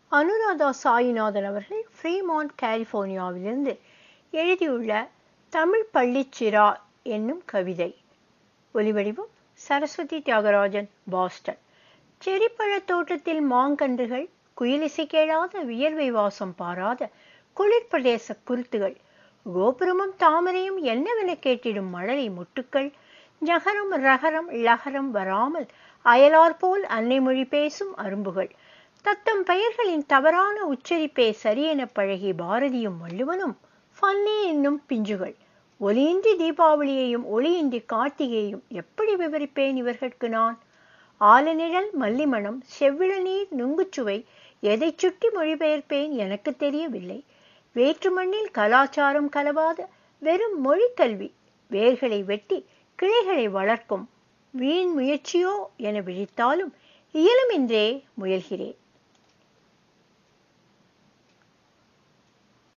அனுராதா சாயிநாதன் அவர்கள் ஃப்ரீமான்ட் கலிஃபோர்னியாவிலிருந்து எழுதியுள்ள தமிழ் பள்ளிச்சிறா என்னும் கவிதை ஒலிவடிவம் சரஸ்வதி தியாகராஜன் பாஸ்டன் செரிப்பழத் தோட்டத்தில் மாங்கன்றுகள் குயிலிசை கேளாத வியர்வை வாசம் பாராத குளிர் பிரதேச குருத்துகள் கோபுரமும் தாமரையும் என்னவென கேட்டிடும் மழலை முட்டுக்கள் ஜகரம் ரகரம் லகரம் வராமல் அயலார் போல் அன்னை மொழி பேசும் அரும்புகள் தத்தம் பெயர்களின் தவறான உச்சரிப்பே சரியென பழகி பாரதியும் வள்ளுவனும் ஃபன்னி என்னும் பிஞ்சுகள் ஒலியின்றி தீபாவளியையும் ஒளியின்றி கார்த்திகையையும் எப்படி விவரிப்பேன் இவர்களுக்கு நான் ஆலநிழல் மல்லிமணம் செவ்விளநீர் நுங்குச்சுவை எதை சுட்டி மொழிபெயர்ப்பேன் எனக்கு தெரியவில்லை வேற்று மண்ணில் கலாச்சாரம் கலவாத வெறும் மொழி கல்வி வேர்களை வெட்டி கிளைகளை வளர்க்கும் வீண் முயற்சியோ என விழித்தாலும் இயலுமின்றே முயல்கிறேன்